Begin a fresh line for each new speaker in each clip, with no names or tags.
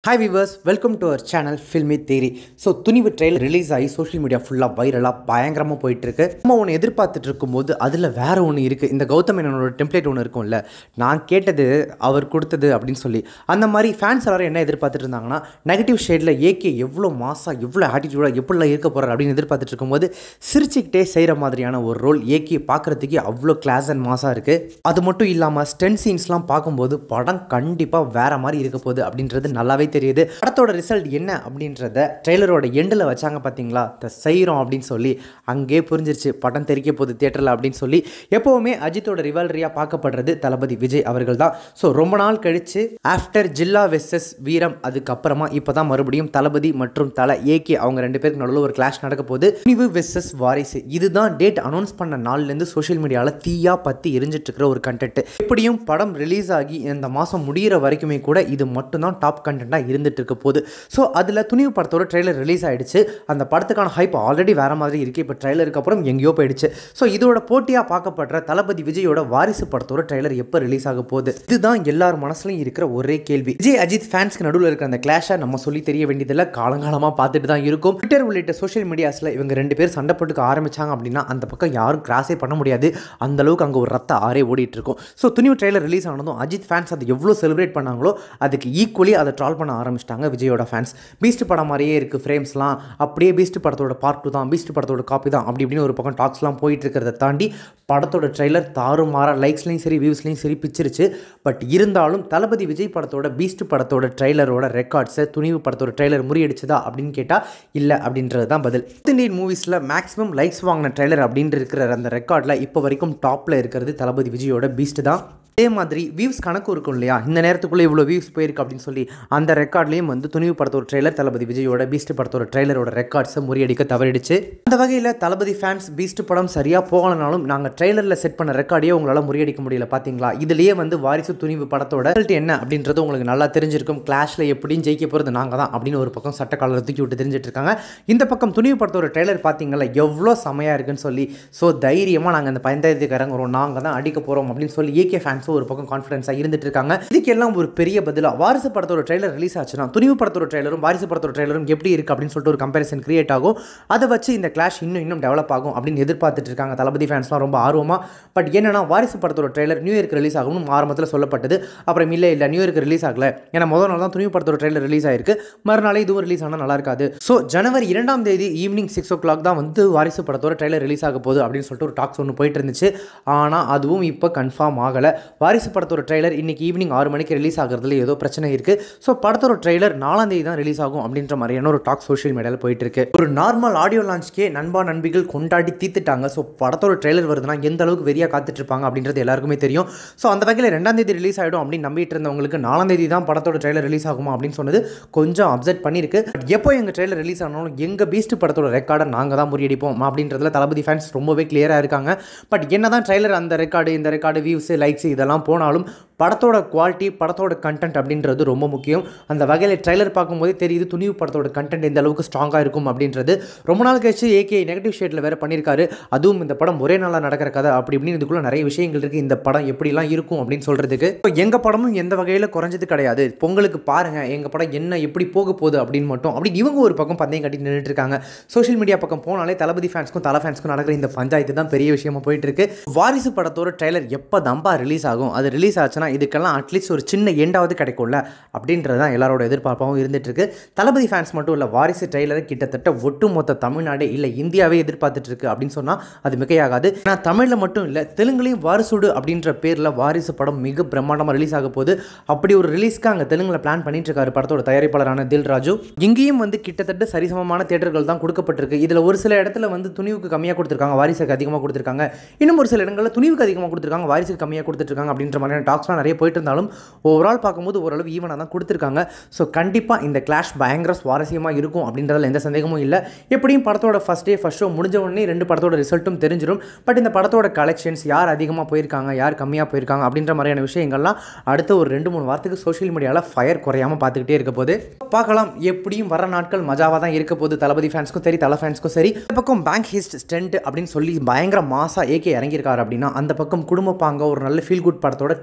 hi viewers welcome to our channel Filmi Theri so Thunivu trailer release ஆகி social media ஃபுல்லாக வைரலாக பயங்கரமாக போயிட்டுருக்கு நம்ம ஒன்று எதிர்பார்த்துட்டு இருக்கும்போது அதில் வேற ஒன்று இருக்குது இந்த கௌதம் மேனனோட டெம்ப்ளேட் ஒன்று இருக்கும்ல நான் கேட்டது அவர் கொடுத்தது அப்படின்னு சொல்லி அந்த மாதிரி ஃபேன்ஸ் எல்லாரும் என்ன எதிர்பார்த்துட்டு இருந்தாங்கன்னா நெகட்டிவ் ஷேடில் ஏகே எவ்வளோ மாசாக எவ்வளோ ஆட்டிடியூடாக எப்படிலாம் இருக்க போகிறார் அப்படின்னு எதிர்பார்த்துட்டு இருக்கும்போது சிரிச்சுக்கிட்டே செய்கிற மாதிரியான ஒரு ரோல் ஏகே பார்க்குறதுக்கு அவ்வளோ கிளாஸ் அண்ட் மாசாக இருக்குது அது மட்டும் இல்லாமல் ஸ்டென் சீன்ஸ்லாம் பார்க்கும்போது படம் கண்டிப்பாக வேற மாதிரி இருக்க போகுது அப்படின்றது நல்லாவே தெரியுது படத்தோட ரிசல்ட் என்ன அப்படின்றத ட்ரெய்லரோட எண்டில் வச்சாங்க பார்த்தீங்களா த செய்கிறோம் அப்படின்னு சொல்லி அங்கே புரிஞ்சிருச்சு படம் தெரிக்க போகுது தியேட்டரில் அப்படின்னு சொல்லி எப்போவுமே அஜித்தோட ரிவால்ரியாக பார்க்கப்படுறது தளபதி விஜய் அவர்கள் தான் ஸோ ரொம்ப நாள் கழித்து ஆஃப்டர் ஜில்லா வெர்சஸ் வீரம் அதுக்கப்புறமா இப்போ தான் மறுபடியும் தளபதி மற்றும் தலை ஏகே அவங்க ரெண்டு பேருக்கு நடுவில் ஒரு கிளாஷ் நடக்க போகுது துணிவு வெர்சஸ் வாரிசு இதுதான் டேட் அனௌன்ஸ் பண்ண நாள்லேருந்து சோஷியல் மீடியாவில் தீயா பற்றி எரிஞ்சிட்டு இருக்கிற ஒரு கண்டென்ட் எப்படியும் படம் ரிலீஸ் ஆகி இந்த மாதம் முடிகிற வரைக்குமே கூட இது மட்டும்தான் டாப் கண்டென்ட்டாக இருந்துட்டு இருக்க போகுது ஸோ அதில் துணிவு படத்தோட ட்ரெய்லர் ரிலீஸ் ஆயிடுச்சு அந்த படத்துக்கான ஹைப் ஆல்ரெடி வேற மாதிரி இருக்குது இப்போ ட்ரெய்லருக்கு அப்புறம் எங்கேயோ போயிடுச்சு ஸோ இதோட போட்டியாக பார்க்கப்படுற தளபதி விஜயோட வாரிசு படத்தோட ட்ரெய்லர் எப்போ ரிலீஸ் ஆக போகுது இதுதான் எல்லார் மனசுலையும் இருக்கிற ஒரே கேள்வி விஜய் அஜித் ஃபேன்ஸ்க்கு நடுவில் இருக்கிற அந்த கிளாஷை நம்ம சொல்லி தெரிய வேண்டியதில்லை காலங்காலமாக பார்த்துட்டு தான் இருக்கும் ட்விட்டர் உள்ளிட்ட சோஷியல் மீடியாஸில் இவங்க ரெண்டு பேர் சண்டை போட்டுக்க ஆரம்பிச்சாங்க அப்படின்னா அந்த பக்கம் யாரும் கிராஸே பண்ண முடியாது அந்த அளவுக்கு அங்கே ஒரு ரத்த ஆறே ஓடிட்டு இருக்கும் ஸோ துணிவு ட்ரெய்லர் ரிலீஸ் ஆனதும் அஜித் ஃபேன்ஸ் அதை எவ்வளோ செலிப்ரேட் பண்ணாங்களோ அதுக்கு ஈக்குவலி அதை ட்ரால் பண்ண ஆரம்பிச்சிட்டாங்க விஜயோட ஃபேன்ஸ் பீஸ்ட் படம் மாதிரியே இருக்குது ஃப்ரேம்ஸ்லாம் அப்படியே பீஸ்ட் படத்தோட பார்ட் டூ தான் பீஸ்ட் படத்தோட காப்பி தான் அப்படி இப்படின்னு ஒரு பக்கம் டாக்ஸ்லாம் போயிட்டு இருக்கிறத தாண்டி படத்தோட ட்ரெய்லர் தாறுமாறா லைக்ஸ்லையும் சரி வியூஸ்லையும் சரி பிச்சிருச்சு பட் இருந்தாலும் தளபதி விஜய் படத்தோட பீஸ்ட் படத்தோட ட்ரெய்லரோட ரெக்கார்ட்ஸை துணிவு படத்தோட ட்ரெய்லர் முறியடிச்சதா அப்படின்னு கேட்டால் இல்லை அப்படின்றது தான் பதில் இந்தியன் மூவிஸில் மேக்ஸிமம் லைக்ஸ் வாங்கின ட்ரெய்லர் அப்படின்னு இருக்கிற அந்த ரெக்கார்டில் இப்போ வரைக்கும் டாப்பில் இருக்கிறது தளபதி விஜயோட பீஸ்ட் தான் அதே மாதிரி வியூஸ் கணக்கு இருக்கும் இல்லையா இந்த நேரத்துக்குள்ளே இவ்வளோ வியூஸ் போயிருக்கு அப்படின்னு சொல்லி அந்த ரெக்கார்ட்லேயும் வந்து துணிவு படத்தோட ட்ரெய்லர் தளபதி விஜயோட பீஸ்ட் படத்தோட ட்ரெய்லரோட ரெக்கார்ட்ஸை முறியடிக்க தவறிடுச்சு அந்த வகையில் தளபதி ஃபேன்ஸ் பீஸ்ட் படம் சரியாக போகலனாலும் நாங்கள் ட்ரெய்லரில் செட் பண்ண ரெக்கார்டையே உங்களால் முறியடிக்க முடியல பார்த்தீங்களா இதுலேயே வந்து வாரிசு துணிவு படத்தோட ரிசல்ட் என்ன அப்படின்றது உங்களுக்கு நல்லா தெரிஞ்சிருக்கும் கிளாஷில் எப்படியும் ஜெயிக்க போகிறது நாங்கள் தான் அப்படின்னு ஒரு பக்கம் சட்டக்காலர் தூக்கி விட்டு தெரிஞ்சிட்டு இருக்காங்க இந்த பக்கம் துணிவு படத்தோட ட்ரெய்லர் பார்த்தீங்களா எவ்வளோ செமையாக இருக்குன்னு சொல்லி ஸோ தைரியமாக நாங்கள் இந்த பஞ்சாயத்துக்கு இறங்குறோம் நாங்கள் தான் அடிக்க போகிறோம் அப்படின்னு சொல்லி ஏகே ஃபேன்ஸும் ஒரு பக்கம் கான்ஃபிடன்ஸாக இருந்துட்டு இருக்காங்க இதுக்கெல்லாம் ஒரு பெரிய பதிலாக வாரிசு படத்தோட ட்ரெய்லர் ரிலீஸ் ஆச்சுன்னா துணிவு படத்தோட ட்ரெய்லரும் வாரிசு படத்தோட ட்ரெய்லரும் எப்படி இருக்குது அப்படின்னு சொல்லிட்டு ஒரு கம்பேரிசன் கிரியேட் ஆகும் அதை வச்சு இந்த கிளாஷ் இன்னும் இன்னும் டெவலப் ஆகும் அப்படின்னு எதிர்பார்த்துட்டு இருக்காங்க தளபதி ஃபேன்ஸ்லாம் ரொம்ப ஆர்வமாக பட் என்னன்னா வாரிசு படத்தோட ட்ரெய்லர் நியூ இயர்க்கு ரிலீஸ் ஆகும்னு ஆரம்பத்தில் சொல்லப்பட்டது அப்புறம் இல்லை இல்லை நியூ இயர்க்கு ரிலீஸ் ஆகல ஏன்னா முதல் நாள் தான் துணிவு படத்தோட ட்ரெய்லர் ரிலீஸ் ஆயிருக்கு மறுநாளே இதுவும் ரிலீஸ் ஆனால் நல்லா இருக்காது ஸோ ஜனவரி இரண்டாம் தேதி ஈவினிங் சிக்ஸ் ஓ கிளாக் தான் வந்து வாரிசு படத்தோட ட்ரெய்லர் ரிலீஸ் ஆக போகுது அப்படின்னு சொல்லிட்டு ஒரு டாக்ஸ் ஒன்று போயிட்டு இருந்துச்சு ஆனால் அதுவும் இப்போ கன்ஃபார்ம் ஆகலை வாரிசு படத்தோட ட்ரெய்லர் இன்னைக்கு ஈவினிங் ஆறு மணிக்கு ரிலீஸ் ஆகிறதுல ஏதோ பிரச்சனை இருக்குது ஸோ படத்தோட ட்ரெய்லர் நாலாம் தேதி தான் ரிலீஸ் ஆகும் அப்படின்ற மாதிரியான ஒரு டாக் சோஷியல் மீடியாவில் போயிட்டு இருக்கு ஒரு நார்மல் ஆடியோ லான்ச்க்கே நண்பா நண்பிகள் கொண்டாடி தீத்துட்டாங்க ஸோ படத்தோட ட்ரெய்லர் வருதுன்னா எந்த அளவுக்கு வெறியாக காத்துட்டு இருப்பாங்க அப்படின்றது எல்லாருக்குமே தெரியும் ஸோ அந்த வகையில் ரெண்டாம் தேதி ரிலீஸ் ஆகிடும் அப்படின்னு நம்பிட்டு இருந்தவங்களுக்கு நாலாம் தேதி தான் படத்தோட ட்ரெய்லர் ரிலீஸ் ஆகுமா அப்படின்னு சொன்னது கொஞ்சம் அப்செட் பண்ணியிருக்கு பட் எப்போ எங்கள் ட்ரெய்லர் ரிலீஸ் ஆனாலும் எங்கள் பீஸ்ட் படத்தோட ரெக்கார்டை நாங்கள் தான் முறியடிப்போம் அப்படின்றதுல தளபதி ஃபேன்ஸ் ரொம்பவே கிளியராக இருக்காங்க பட் என்ன தான் ட்ரெய்லர் அந்த ரெக்கார்டு இந்த ரெக்கார்டு வியூஸ் லைக்ஸ் இதெல்லாம் போனாலும் படத்தோட குவாலிட்டி படத்தோட கண்டென்ட் அப்படின்றது ரொம்ப முக்கியம் அந்த வகையில் ட்ரெய்லர் பார்க்கும்போதே தெரியுது துணிவு படத்தோட கண்டென்ட் எந்த அளவுக்கு ஸ்ட்ராங்காக இருக்கும் அப்படின்றது ரொம்ப நாள் கழிச்சு ஏகே நெகட்டிவ் ஷேட்டில் வேறு பண்ணியிருக்காரு அதுவும் இந்த படம் ஒரே நாளாக நடக்கிற கதை அப்படி இப்படின்னு இதுக்குள்ளே நிறைய விஷயங்கள் இருக்குது இந்த படம் எப்படிலாம் இருக்கும் அப்படின்னு சொல்கிறதுக்கு எங்கள் படமும் எந்த வகையில் குறைஞ்சது கிடையாது பொங்கலுக்கு பாருங்கள் எங்கள் படம் என்ன எப்படி போக போகுது அப்படின்னு மட்டும் அப்படி இவங்க ஒரு பக்கம் பந்தயம் கட்டி நின்றுட்டு இருக்காங்க சோஷியல் மீடியா பக்கம் போனாலே தளபதி ஃபேன்ஸ்க்கும் தலை ஃபேன்ஸ்க்கும் நடக்கிற இந்த பஞ்சாயத்து தான் பெரிய விஷயமா போயிட்டு இருக்கு வாரிசு படத்தோட ட்ரெய்லர் எப்போ தம்பா ரிலீஸ் ஆகும் அது ரிலீஸ் ஆச்சுன்னா இதுக்கெல்லாம் அட்லீஸ்ட் ஒரு சின்ன எண்டாவது கிடைக்கும்ல அப்படின்றது தான் எல்லாரோட எதிர்பார்ப்பாகவும் இருந்துட்டு இருக்கு தளபதி ஃபேன்ஸ் மட்டும் இல்லை வாரிசு ட்ரெய்லரை கிட்டத்தட்ட ஒட்டுமொத்த தமிழ்நாடே இல்லை இந்தியாவே எதிர்பார்த்துட்டு இருக்கு அப்படின்னு சொன்னால் அது மிகையாகாது நான் தமிழில் மட்டும் இல்லை தெலுங்குலையும் வாரிசுடு அப்படின்ற பேரில் வாரிசு படம் மிக பிரம்மாண்டமாக ரிலீஸ் ஆக போகுது அப்படி ஒரு ரிலீஸ்க்கு அங்கே தெலுங்குல பிளான் பண்ணிட்டு இருக்காரு படத்தோட தயாரிப்பாளரான தில் ராஜு இங்கேயும் வந்து கிட்டத்தட்ட சரிசமமான தேட்டர்கள் தான் கொடுக்கப்பட்டிருக்கு இதில் ஒரு சில இடத்துல வந்து துணிவுக்கு கம்மியாக கொடுத்துருக்காங்க வாரிசுக்கு அதிகமாக கொடுத்துருக்காங்க இன்னும் ஒரு சில இடங்களில் துணிவுக்கு அதிகமாக கொடுத்துருக்காங்க வாரிசுக்கு கம்மியாக கொடுத்துருக்காங்க அப்படின்ற மாதிரியான டாக்ஸ்லாம் நிறைய போயிட்டு இருந்தாலும் ஓவரால் பார்க்கும்போது ஓரளவு ஈவனாக தான் கொடுத்துருக்காங்க ஸோ கண்டிப்பாக இந்த கிளாஷ் பயங்கர சுவாரஸ்யமாக இருக்கும் அப்படின்றதுல எந்த சந்தேகமும் இல்லை எப்படியும் படத்தோட ஃபஸ்ட் டே ஃபஸ்ட் ஷோ முடிஞ்ச உடனே ரெண்டு படத்தோட ரிசல்ட்டும் தெரிஞ்சிடும் பட் இந்த படத்தோட கலெக்ஷன்ஸ் யார் அதிகமாக போயிருக்காங்க யார் கம்மியாக போயிருக்காங்க அப்படின்ற மாதிரியான விஷயங்கள்லாம் அடுத்த ஒரு ரெண்டு மூணு வாரத்துக்கு சோஷியல் மீடியாவில் ஃபயர் குறையாமல் பார்த்துக்கிட்டே இருக்க போது பார்க்கலாம் எப்படியும் வர நாட்கள் மஜாவாக தான் இருக்க போது தளபதி ஃபேன்ஸ்க்கும் சரி தலை ஃபேன்ஸ்க்கும் சரி இந்த பக்கம் பேங்க் ஹிஸ்ட் ஸ்டென்ட் அப்படின்னு சொல்லி பயங்கர மாசா ஏகே இறங்கியிருக்காரு அப்படின்னா அந்த பக்கம் குடும்ப பாங்க ஒரு நல்ல ஃபீல் குட் படத்தோட கிளாஸாக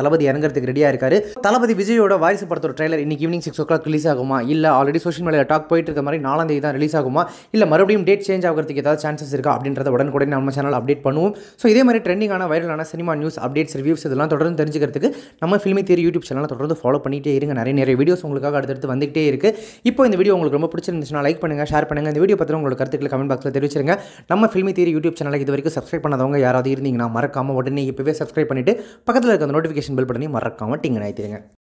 தளபதி இறங்குறதுக்கு ரெடியாக இருக்காரு தளபதி விஜயோட வாரிசு படத்தோட ட்ரைலர் இன்னைக்கு evening six o'clock release ஆகுமா இல்லை ஆல்ரெடி சோஷியல் மீடியா டாக் போயிட்டு இருக்க மாதிரி நாலாம் தேதி தான் ரிலீஸ் ஆகுமா இல்லை மறுபடியும் டேட் சேஞ்ச் ஆகிறதுக்கு ஏதாவது சான்சஸ் இருக்கா அப்படின்றத உடனுக்குடனே நம்ம சேனல் அப்டேட் பண்ணுவோம் ஸோ இதே மாதிரி ட்ரெண்டிங்கான வைரலான சினிமா நியூஸ் அப்டேட்ஸ் ரிவ்யூஸ் இதெல்லாம் தொடர்ந்து தெரிஞ்சுக்கிறதுக்கு நம்ம ஃபில்மி தேரி யூடியூப் சேனலை தொடர்ந்து ஃபாலோ பண்ணிட்டே இருங்க நிறைய நிறைய வீடியோஸ் உங்களுக்காக அடுத்தடுத்து வந்துகிட்டே இருக்கு இப்போ இந்த வீடியோ உங்களுக்கு ரொம்ப பிடிச்சிருந்துச்சுன்னா லைக் பண்ணுங்க ஷேர் பண்ணுங்க இந்த வீடியோ பற்றி உங்களோட கருத்துக்களை கமெண்ட் பாக்ஸில் தெரிவிச்சிருங்க நம்ம ஃபில்மி தேரி யூடியூப் சேனலுக்கு இது வரைக்கும் சப்ஸ்கிரைப் பண்ணாதவங்க யாராவது இருந்தீங்கன்னா மறக்காம உடனே இப்போவே சப்ஸ்கிரைப் பண்ணிட்டு பக்கத்தில் இருக்க அந்த நோட்டிஃபிகேஷன் பெல் பட்டனையும் மறக்காம டிங்க ஆயிடுங்க